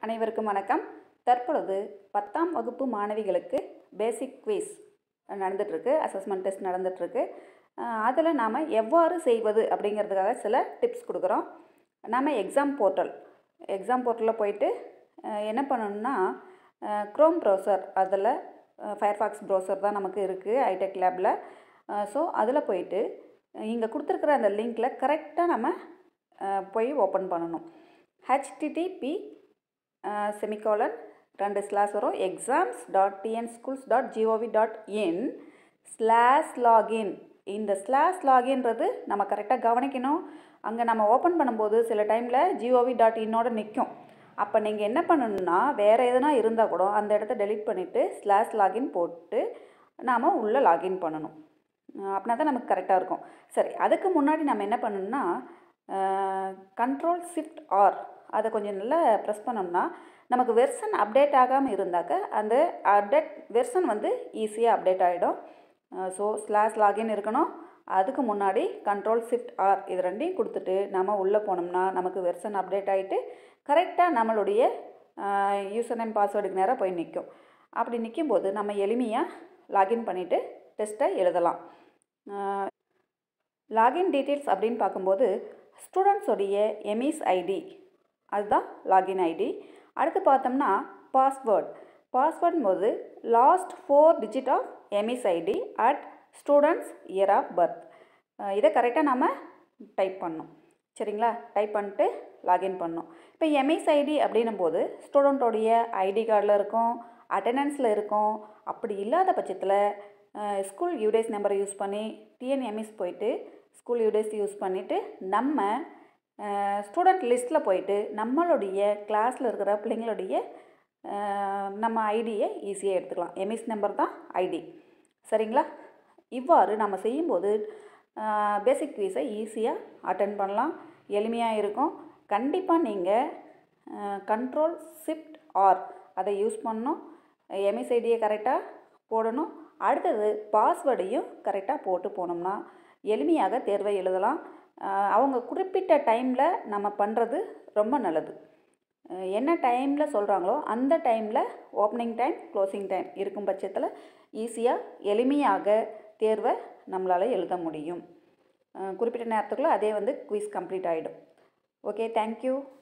அனைவருக்கும் வணக்கம் தற்பொழுது பத்தாம் வகுப்பு மாணவிகளுக்கு பேசிக் குவிஸ் நடந்துகிட்ருக்கு அசஸ்மெண்ட் டெஸ்ட் நடந்துகிட்ருக்கு அதில் நாம் எவ்வாறு செய்வது அப்படிங்கிறதுக்காக சில டிப்ஸ் கொடுக்குறோம் நாம் எக்ஸாம் போர்ட்டல் எக்ஸாம் போர்ட்டலில் போயிட்டு அஹ், என்ன பண்ணணும்னா க்ரோம் ப்ரௌசர் அதில் ஃபயர்ஃபாக்ஸ் ப்ரௌசர் தான் நமக்கு இருக்குது ஐடெக் லேபில் ஸோ அதில் போயிட்டு இங்கே கொடுத்துருக்குற அந்த லிங்க்கில் கரெக்டாக நம்ம அஹ், போய் ஓப்பன் பண்ணணும் ஹெச்டிடிபி செமிகாலன் ரெண்டு ஸ்லாஸ் வரும் exams dot TN schools dot GOV dot in slash login இந்த ஸ்லாஷ் லாகின்றது நம்ம கரெக்டாக கவனிக்கணும் அங்கே நம்ம ஓப்பன் பண்ணும்போது சில டைமில் ஜிஓவி டாட் இன்னோட நிற்கும் அப்போ நீங்கள் என்ன பண்ணணும்னா வேறு எதுனா இருந்தால் கூட அந்த இடத்த டெலீட் பண்ணிவிட்டு ஸ்லாஷ் லாகின் போட்டு நாம் உள்ளே லாகின் பண்ணணும் அப்படின்னா தான் நமக்கு கரெக்டாக இருக்கும் சரி அதுக்கு முன்னாடி நம்ம என்ன பண்ணணும்னா கண்ட்ரோல் ஷிஃப்ட் ஆர் அதை கொஞ்சம் நல்லா ப்ரெஸ் பண்ணோம்னா நமக்கு வெர்ஷன் அப்டேட் ஆகாமல் இருந்தாக்க அந்த அப்டேட் வெர்ஷன் வந்து ஈஸியாக அப்டேட் ஆகிடும் ஸோ ஸ்லாஷ் லாகின் இருக்கணும் அதுக்கு முன்னாடி கண்ட்ரோல் ஷிஃப்ட் ஆர் இது ரெண்டையும் கொடுத்துட்டு நம்ம உள்ளே போனோம்னா நமக்கு வெர்ஷன் அப்டேட் ஆகிட்டு கரெக்டாக நம்மளுடைய யூசர் நேம் பாஸ்வேர்டுக்கு நேராக போய் நிற்கும் அப்படி நிற்கும்போது நம்ம எளிமையாக லாகின் பண்ணிவிட்டு டெஸ்ட்டை எழுதலாம் லாகின் டீட்டெயில்ஸ் அப்படின்னு பார்க்கும்போது ஸ்டூடெண்ட்ஸோடைய எமிஸ் ஐடி அதுதான் லாகின் ஐடி அடுத்து பார்த்தோம்னா பாஸ்வேர்ட் பாஸ்வேர்ட் போது last four digit of EMIS ID at students year of birth இதை கரெக்டாக நம்ம டைப் பண்ணணும் சரிங்களா டைப் பண்ணிட்டு லாகின் பண்ணணும் இப்போ எம்எஸ் ஐடி அப்படின்னும் போது ஸ்டூடெண்ட்டோடைய ஐடி கார்டில் இருக்கும் அட்டண்டன்ஸில் இருக்கும் அப்படி இல்லாத பட்சத்தில் ஸ்கூல் யூடேஸ் நம்பரை யூஸ் பண்ணி டிஎன்எம்எஸ் போயிட்டு ஸ்கூல் யூடேஸ் யூஸ் பண்ணிவிட்டு நம்ம ஸ்டூடெண்ட் லிஸ்ட்டில் போயிட்டு நம்மளுடைய கிளாஸில் இருக்கிற பிள்ளைங்களுடைய அஹ், நம்ம ஐடியை ஈஸியாக எடுத்துக்கலாம் எம்எஸ் நம்பர் தான் ஐடி சரிங்களா இவ்வாறு நம்ம செய்யும்போது பேசிக் குவீஸை ஈஸியாக அட்டன் பண்ணலாம் எளிமையாக இருக்கும் கண்டிப்பாக நீங்கள் கண்ட்ரோல் ஷிஃப்ட் ஆர் அதை யூஸ் பண்ணணும் எம்எஸ் ஐடியை கரெக்டாக போடணும் அடுத்தது பாஸ்வேர்டையும் கரெக்டாக போட்டு போனோம்னா எளிமையாக தேர்வை எழுதலாம் அஹ் அவங்க குறிப்பிட்ட டைமில் நம்ம பண்ணுறது ரொம்ப நல்லது அஹ் என்ன டைமில் சொல்கிறாங்களோ அந்த டைமில் ஓப்பனிங் டைம் க்ளோசிங் டைம் இருக்கும் பட்சத்தில் ஈஸியாக எளிமையாக தேர்வை நம்மளால் எழுத முடியும் அஹ் குறிப்பிட்ட நேரத்துக்குள்ளே அதே வந்து குயிஸ் கம்ப்ளீட் ஆகிடும் ஓகே தேங்க்யூ